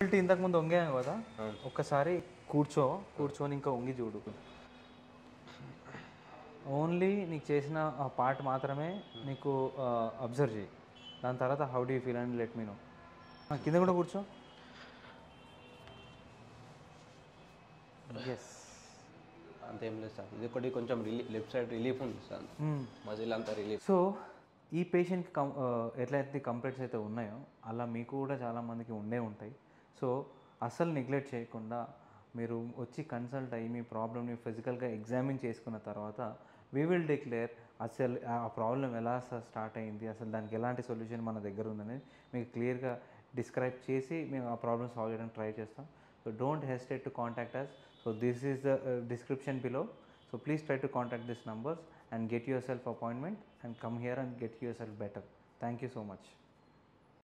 ఇంతకు ముందు వంగాను కదా ఒక్కసారి కూర్చో కూర్చొని ఇంకా వంగి చూడు ఓన్లీ నీకు చేసిన ఆ పార్ట్ మాత్రమే నీకు అబ్జర్వ్ చేయి దాని తర్వాత how do feel and let me know కింద కూడా కూర్చో ఎస్ అంతేం లేదు సార్ ఇది ఒకటి కొంచెం రిలీఫ్ లెఫ్ట్ సైడ్ రిలీఫ్ ఉంది సార్ మజిల్ అంతా రిలీఫ్ సో ఈ పేషెంట్కి కం ఆ, ఎట్లయితే కంప్లైంట్స్ అయితే ఉన్నాయో అలా మీకు కూడా చాలామందికి ఉండే ఉంటాయి సో అస్సలు నెగ్లెక్ట్ చేయకుండా మీరు వచ్చి కన్సల్ట్ అయ్యి మీ ప్రాబ్లమ్ని ఫిజికల్గా ఎగ్జామిన్ చేసుకున్న తర్వాత వీ విల్ డిక్లేర్ అసలు ఆ ప్రాబ్లం ఎలా స్టార్ట్ అయింది అసలు దానికి ఎలాంటి సొల్యూషన్ మన దగ్గర ఉందనేది మీకు క్లియర్గా డిస్క్రైబ్ చేసి మేము ఆ ప్రాబ్లమ్ సాల్వ్ చేయడానికి ట్రై చేస్తాం so don't hesitate to contact us so this is the description below So please try to contact these numbers and get yourself appointment and come here and get yourself better. Thank you so much.